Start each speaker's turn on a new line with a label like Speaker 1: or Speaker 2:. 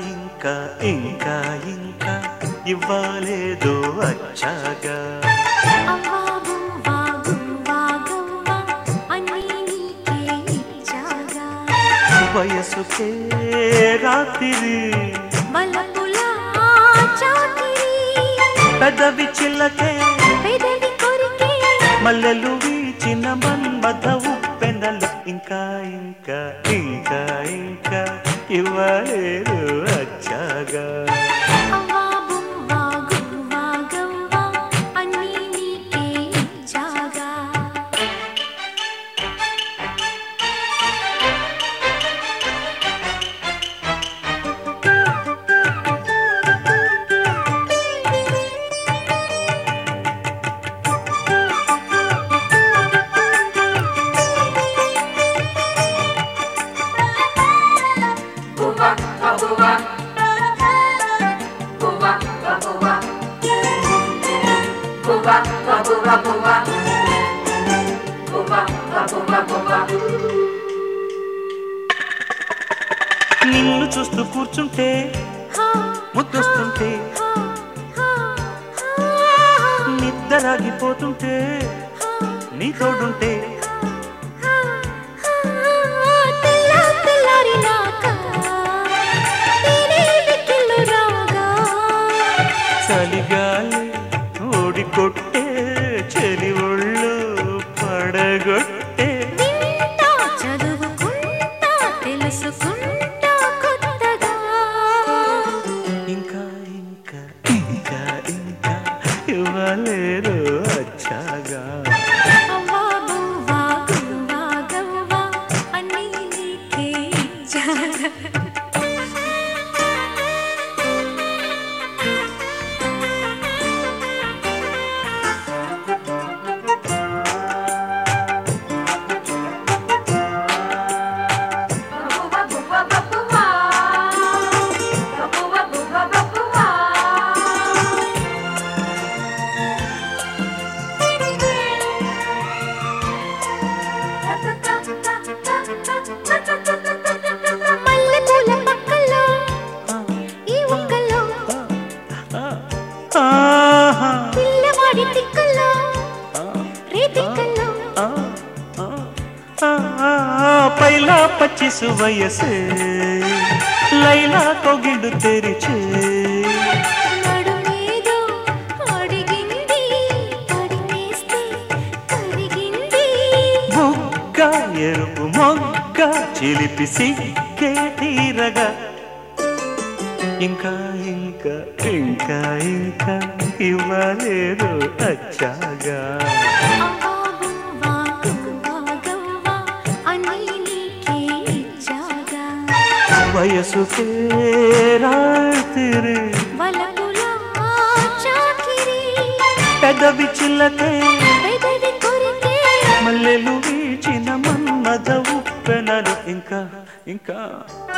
Speaker 1: ఇంకా ఇంకా ఇంకా ఇవ్వలేదు వచ్చాగా
Speaker 2: అవ్వా గువ్వా గువ్వా గవ్వా అన్నీ నీకే ఇచ్చాగా
Speaker 1: వయసుకే రాత్రి
Speaker 2: వలపుల చాకిరి
Speaker 1: పెదవి చిల్లకే
Speaker 2: పెదవి కొరికే
Speaker 1: మల్లెలు వీచిన మన్మథ ఉప్పెనలు ఇంకా ఇంకా ఇంకా ఇంకా ఇవ్వలేదు వచ్చాగా
Speaker 2: అవ్వా గువ్వా గువ్వా గవ్వా అన్నీ నీకే ఇచ్చాగా
Speaker 1: నిన్ను చూస్తూ కూర్చుంటే
Speaker 2: హా
Speaker 1: ముద్దొస్తుంటే
Speaker 2: హా హా
Speaker 1: నిద్రగిపోతుంటే నీ తోడుంటే
Speaker 2: తెల్ల తెల్లారినాక నేనే కిల్లు రాగా
Speaker 1: చలిగాలి ఓడి కొట్టే చెలి ఒళ్ళు పడగొట్టే
Speaker 2: వింటా చదువుకుంటా తెలుసుకుంటా కొత్తగా
Speaker 1: ఇంకా ఇంకా ఇంకా ఇంకా ఇవ్వలేదు వచ్చాగా
Speaker 2: అవ్వా బువ్వా గువ్వా గవ్వా అన్నీ నీకే ఇచ్చాగా మల్లెపూల పక్కలో ఈ ఒక్కలో
Speaker 1: ఆహా,
Speaker 2: పిల్లవాడి తిక్కలో రేతిక్కలో
Speaker 1: ఆ, ఆ, ఆ, ఆ, పైలా పచ్చిసు వయసే లైలా కొగిడు తెరిచే
Speaker 2: నడుమేదో అడిగింది తడిమేస్తే కరిగింది
Speaker 1: బుగ్గ ఎరుపు మొగ్గ చిలిపి సిగ్గే తీరగా ఇంకా ఇంకా ఇంకా ఇంకా ఇవ్వలేదు వచ్చాగా
Speaker 2: అవ్వా బువ్వా గువ్వా గవ్వా అన్నీ నీకే ఇచ్చాగా
Speaker 1: వయసుకే రాత్రి
Speaker 2: వలపుల చాకిరి
Speaker 1: పెదవి చిల్లకే
Speaker 2: పెదవి కొరికే
Speaker 1: మల్లెలు వీచిన మన్నద ఉప్పెనలు ఇంకా ఇంకా